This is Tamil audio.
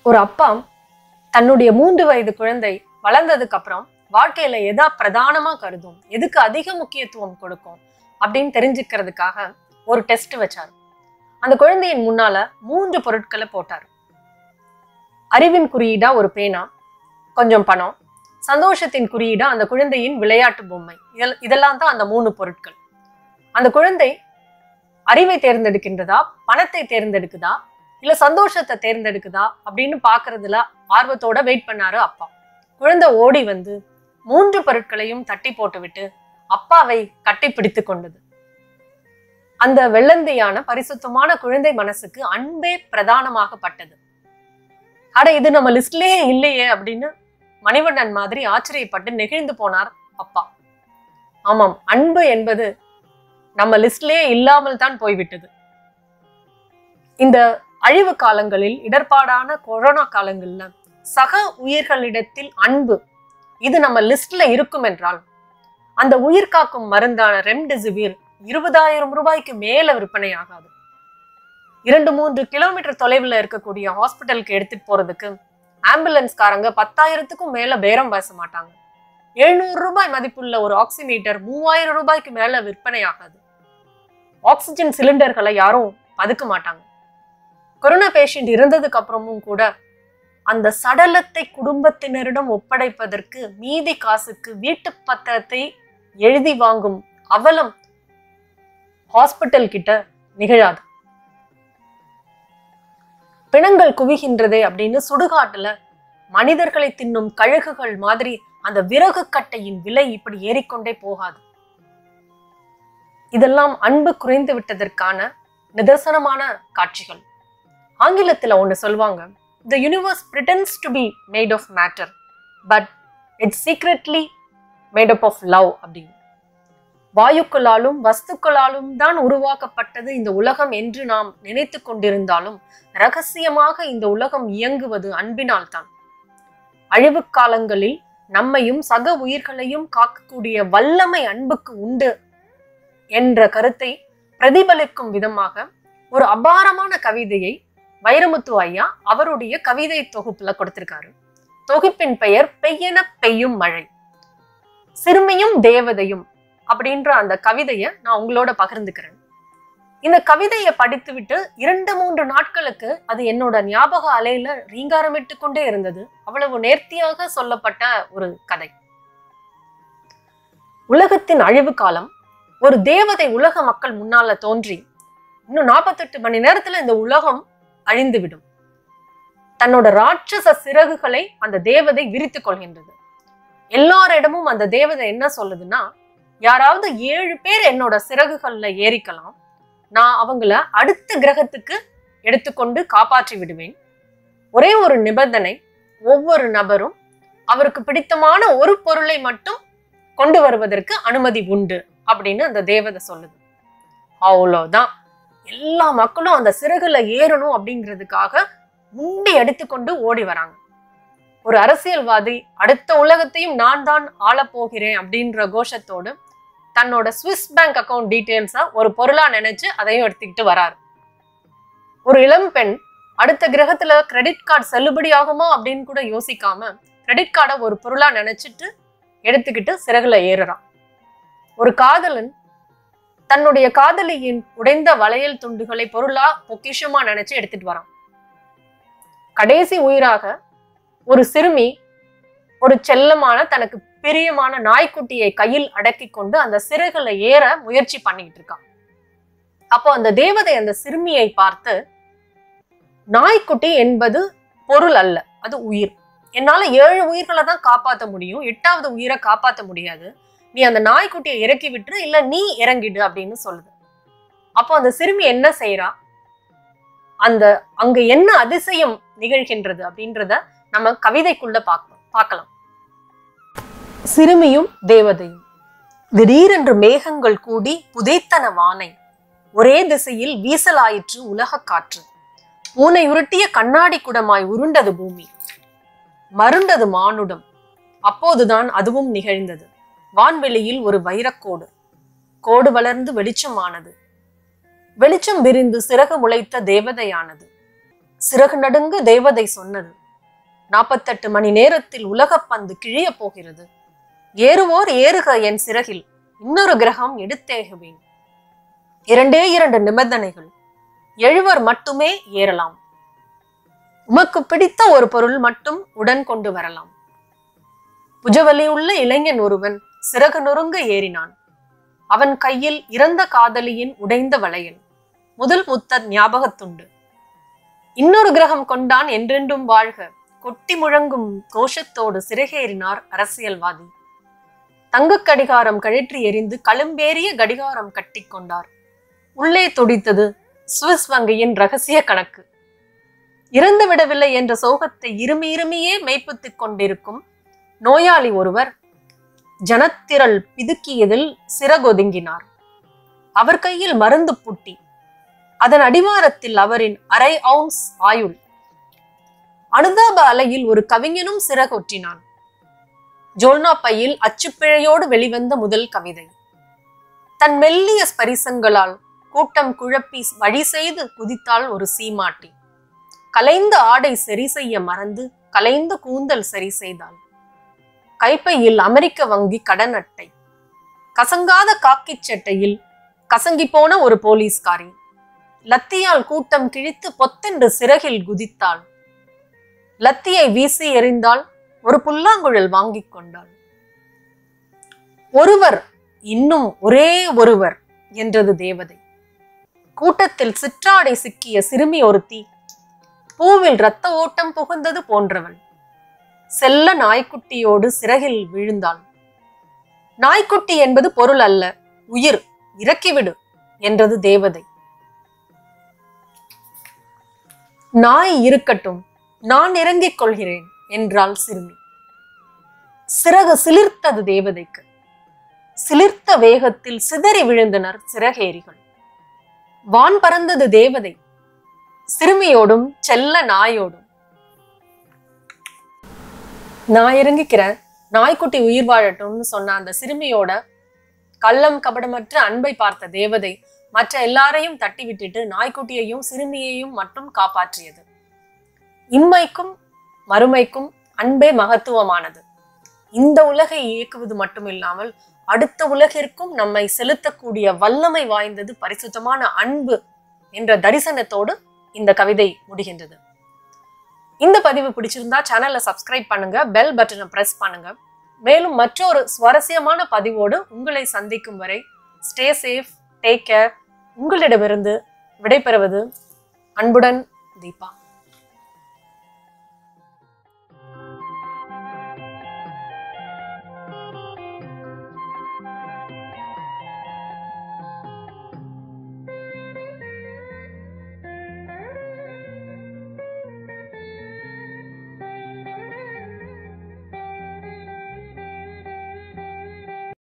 ஒரு அப்பா தன்னுடைய மூன்று வயது குழந்தை வளர்ந்ததுக்கு அப்புறம் வாழ்க்கையில எதா பிரதானமா கருதும் எதுக்கு அதிக முக்கியத்துவம் கொடுக்கும் அப்படின்னு தெரிஞ்சுக்கிறதுக்காக ஒரு டெஸ்ட் வச்சார் அந்த குழந்தையின் முன்னால மூன்று பொருட்களை போட்டார் அறிவின் குறியீடா ஒரு பேனா கொஞ்சம் பணம் சந்தோஷத்தின் குறியீடா அந்த குழந்தையின் விளையாட்டு பொம்மை இதெல் இதெல்லாம் தான் அந்த மூணு பொருட்கள் அந்த குழந்தை அறிவை தேர்ந்தெடுக்கின்றதா பணத்தை தேர்ந்தெடுக்குதா இல்ல சந்தோஷத்தை தேர்ந்தெடுக்குதா அப்படின்னு பாக்குறதுல ஆர்வத்தோட வெயிட் பண்ணாரு அப்பா குழந்தை ஓடி வந்து மூன்று பொருட்களையும் தட்டி போட்டுவிட்டு அப்பாவை கட்டி பிடித்து கொண்டது அந்த வெள்ளந்தியான பரிசுத்தமான குழந்தை மனசுக்கு அன்பே பிரதானமாகப்பட்டது அட இது நம்ம லிஸ்ட்லயே இல்லையே அப்படின்னு மணிவண்ணன் மாதிரி ஆச்சரியப்பட்டு நெகிழ்ந்து போனார் அப்பா ஆமாம் அன்பு என்பது நம்ம லிஸ்ட்லயே இல்லாமல் தான் போய்விட்டது இந்த அழிவு காலங்களில் இடர்பாடான கொரோனா காலங்கள்ல சக உயிர்களிடத்தில் அன்பு இது நம்ம லிஸ்ட்ல இருக்கும் என்றால் அந்த உயிர் காக்கும் மருந்தான ரெம்டெசிவிர் இருபதாயிரம் ரூபாய்க்கு மேல விற்பனை ஆகாது இரண்டு மூன்று கிலோமீட்டர் தொலைவில் இருக்கக்கூடிய ஹாஸ்பிட்டலுக்கு எடுத்துட்டு போறதுக்கு ஆம்புலன்ஸ்காரங்க பத்தாயிரத்துக்கும் மேல பேரம் பேச மாட்டாங்க எழுநூறு ரூபாய் மதிப்புள்ள ஒரு ஆக்சிமீட்டர் மூவாயிரம் ரூபாய்க்கு மேல விற்பனை ஆகாது ஆக்சிஜன் சிலிண்டர்களை யாரும் பதுக்க மாட்டாங்க கொரோனா பேஷண்ட் இருந்ததுக்கு அப்புறமும் கூட அந்த சடலத்தை குடும்பத்தினரிடம் ஒப்படைப்பதற்கு மீதி காசுக்கு வீட்டு பத்திரத்தை எழுதி வாங்கும் அவலம் ஹாஸ்பிட்டல் கிட்ட நிகழாது பிணங்கள் குவிகின்றதே அப்படின்னு சுடுகாட்டுல மனிதர்களை தின்னும் கழுகுகள் மாதிரி அந்த விறகு கட்டையின் விலை இப்படி ஏறிக்கொண்டே போகாது இதெல்லாம் அன்பு குறைந்து விட்டதற்கான நிதர்சனமான காட்சிகள் ஆங்கிலத்துல ஒண்ணு சொல்லுவாங்க the universe pretends to be made of matter but it's secretly made up of love அப்படின்னு வாயுக்களாலும் வஸ்துக்களாலும் தான் உருவாக்கப்பட்டது இந்த உலகம் என்று நாம் நினைத்து கொண்டிருந்தாலும் ரகசியமாக இந்த உலகம் இயங்குவது அன்பினால் தான் அழிவு காலங்களில் நம்மையும் சக உயிர்களையும் காக்கக்கூடிய வல்லமை அன்புக்கு உண்டு என்ற கருத்தை பிரதிபலிக்கும் விதமாக ஒரு அபாரமான கவிதையை வைரமுத்து ஐயா அவருடைய கவிதை தொகுப்புல கொடுத்திருக்காரு தொகுப்பின் பெயர் பெய்யென பெய்யும் மழை சிறுமியும் தேவதையும் அப்படின்ற அந்த கவிதையை நான் உங்களோட பகிர்ந்துக்கிறேன் இந்த கவிதையை படித்துவிட்டு இரண்டு மூன்று நாட்களுக்கு அது என்னோட ஞாபக அலையில ரீங்காரமிட்டு கொண்டே இருந்தது அவ்வளவு நேர்த்தியாக சொல்லப்பட்ட ஒரு கதை உலகத்தின் அழிவு காலம் ஒரு தேவதை உலக மக்கள் முன்னால தோன்றி இன்னும் நாற்பத்தெட்டு மணி நேரத்துல இந்த உலகம் அழிந்துவிடும் தன்னோட ராட்சச சிறகுகளை அந்த தேவதை விரித்து கொள்கின்றது எல்லாரிடமும் அந்த தேவதை என்ன சொல்லுதுன்னா யாராவது ஏழு பேர் என்னோட சிறகுகள்ல ஏறிக்கலாம் நான் அவங்கள அடுத்த கிரகத்துக்கு எடுத்துக்கொண்டு காப்பாற்றி விடுவேன் ஒரே ஒரு நிபந்தனை ஒவ்வொரு நபரும் அவருக்கு பிடித்தமான ஒரு பொருளை மட்டும் கொண்டு வருவதற்கு அனுமதி உண்டு அப்படின்னு அந்த தேவதை சொல்லுது அவ்வளோதான் எல்லா மக்களும் அந்த சிறகுல ஏறணும் அப்படிங்கிறதுக்காக முண்டி எடுத்துக்கொண்டு ஓடி வராங்க ஒரு அரசியல்வாதி அடுத்த உலகத்தையும் நான் தான் ஆளப் போகிறேன் அப்படின்ற கோஷத்தோடு தன்னோட ஸ்விஸ் பேங்க் அக்கவுண்ட் டீட்டெயில்ஸா ஒரு பொருளா நினைச்சு அதையும் எடுத்துக்கிட்டு வராரு ஒரு இளம் பெண் அடுத்த கிரகத்துல கிரெடிட் கார்டு செல்லுபடி ஆகுமா அப்படின்னு கூட யோசிக்காம கிரெடிட் கார்டை ஒரு பொருளா நினைச்சிட்டு எடுத்துக்கிட்டு சிறகுல ஏறுறான் ஒரு காதலன் தன்னுடைய காதலியின் உடைந்த வளையல் துண்டுகளை பொருளா பொக்கிஷமா நினைச்சு எடுத்துட்டு வரான் கடைசி உயிராக ஒரு சிறுமி ஒரு செல்லமான தனக்கு பிரியமான நாய்க்குட்டியை கையில் அடக்கி கொண்டு அந்த சிறகுல ஏற முயற்சி பண்ணிக்கிட்டு இருக்கான் அப்போ அந்த தேவதை அந்த சிறுமியை பார்த்து நாய்க்குட்டி என்பது பொருள் அல்ல அது உயிர் என்னால ஏழு உயிர்களை தான் காப்பாற்ற முடியும் எட்டாவது உயிரை காப்பாற்ற முடியாது நீ அந்த நாய்க்குட்டியை இறக்கி விட்டுரு இல்ல நீ இறங்கிடு அப்படின்னு சொல்லுது அப்போ அந்த சிறுமி என்ன செய்யறா அந்த அங்க என்ன அதிசயம் நிகழ்கின்றது அப்படின்றத நம்ம கவிதைக்குள்ள பார்க்கலாம் பார்க்கலாம் சிறுமியும் தேவதையும் திடீரென்று மேகங்கள் கூடி புதைத்தன வானை ஒரே திசையில் வீசலாயிற்று உலக காற்று பூனை உருட்டிய கண்ணாடி குடமாய் உருண்டது பூமி மருண்டது மானுடம் அப்போதுதான் அதுவும் நிகழ்ந்தது வான்வெளியில் ஒரு வைரக்கோடு கோடு வளர்ந்து வெளிச்சமானது வெளிச்சம் விரிந்து சிறகு முளைத்த தேவதையானது சிறகு நடுங்க தேவதை சொன்னது நாற்பத்தெட்டு மணி நேரத்தில் உலகப் பந்து கிழியப் போகிறது ஏறுவோர் ஏறுக என் சிறகில் இன்னொரு கிரகம் எடுத்தேகுவேன் இரண்டே இரண்டு நிபந்தனைகள் எழுவர் மட்டுமே ஏறலாம் உமக்கு பிடித்த ஒரு பொருள் மட்டும் உடன் கொண்டு வரலாம் புஜவலி உள்ள இளைஞன் ஒருவன் சிறகு நொறுங்க ஏறினான் அவன் கையில் இறந்த காதலியின் உடைந்த வளையல் முதல் முத்த ஞாபகத்துண்டு இன்னொரு கிரகம் கொண்டான் என்றென்றும் வாழ்க கொட்டி முழங்கும் கோஷத்தோடு சிறகேறினார் அரசியல்வாதி தங்கக் கடிகாரம் கழற்றி எறிந்து களும்பேறிய கடிகாரம் கட்டிக்கொண்டார் உள்ளே துடித்தது சுவிஸ் வங்கியின் ரகசிய கணக்கு இறந்து விடவில்லை என்ற சோகத்தை இருமி இருமியே மெய்ப்பித்துக் கொண்டிருக்கும் நோயாளி ஒருவர் ஜனத்திரள் பிதுக்கியதில் சிறகொதுங்கினார் அவர் கையில் மருந்து புட்டி அதன் அடிவாரத்தில் அவரின் அரை அவுன்ஸ் ஆயுள் அனுதாப அலையில் ஒரு கவிஞனும் சிறகொற்றினான் ஜோல்னா பையில் அச்சுப்பிழையோடு வெளிவந்த முதல் கவிதை தன் மெல்லிய ஸ்பரிசங்களால் கூட்டம் குழப்பி வழி செய்து குதித்தாள் ஒரு சீமாட்டி கலைந்த ஆடை சரி செய்ய மறந்து கலைந்த கூந்தல் சரி செய்தாள் கைப்பையில் அமெரிக்க வங்கி கடன் அட்டை கசங்காத காக்கிச் சட்டையில் கசங்கி போன ஒரு போலீஸ்காரி லத்தியால் கூட்டம் கிழித்து பொத்தென்று சிறகில் குதித்தாள் லத்தியை வீசி எறிந்தால் ஒரு புல்லாங்குழல் வாங்கிக் கொண்டாள் ஒருவர் இன்னும் ஒரே ஒருவர் என்றது தேவதை கூட்டத்தில் சிற்றாடை சிக்கிய சிறுமி ஒருத்தி பூவில் இரத்த ஓட்டம் புகுந்தது போன்றவள் செல்ல நாய்க்குட்டியோடு சிறகில் விழுந்தாள் நாய்க்குட்டி என்பது பொருள் அல்ல உயிர் இறக்கிவிடு என்றது தேவதை நாய் இருக்கட்டும் நான் இறங்கிக் கொள்கிறேன் என்றாள் சிறுமி சிறகு சிலிர்த்தது தேவதைக்கு சிலிர்த்த வேகத்தில் சிதறி விழுந்தனர் சிறகேரிகள் வான் பறந்தது தேவதை சிறுமியோடும் செல்ல நாயோடும் நான் இறங்கிக்கிறேன் நாய்க்குட்டி உயிர் வாழட்டும்னு சொன்ன அந்த சிறுமியோட கள்ளம் கபடமற்ற அன்பை பார்த்த தேவதை மற்ற எல்லாரையும் தட்டி விட்டுட்டு நாய்க்குட்டியையும் சிறுமியையும் மட்டும் காப்பாற்றியது இம்மைக்கும் மறுமைக்கும் அன்பே மகத்துவமானது இந்த உலகை இயக்குவது மட்டுமில்லாமல் அடுத்த உலகிற்கும் நம்மை செலுத்தக்கூடிய வல்லமை வாய்ந்தது பரிசுத்தமான அன்பு என்ற தரிசனத்தோடு இந்த கவிதை முடிகின்றது இந்த பதிவு பிடிச்சிருந்தா சேனலை சப்ஸ்கிரைப் பண்ணுங்க பெல் பட்டனை பிரஸ் பண்ணுங்க மேலும் மற்றொரு சுவாரஸ்யமான பதிவோடு உங்களை சந்திக்கும் வரை ஸ்டே சேஃப் டேக் கேர் உங்களிடமிருந்து விடைபெறுவது அன்புடன் தீபா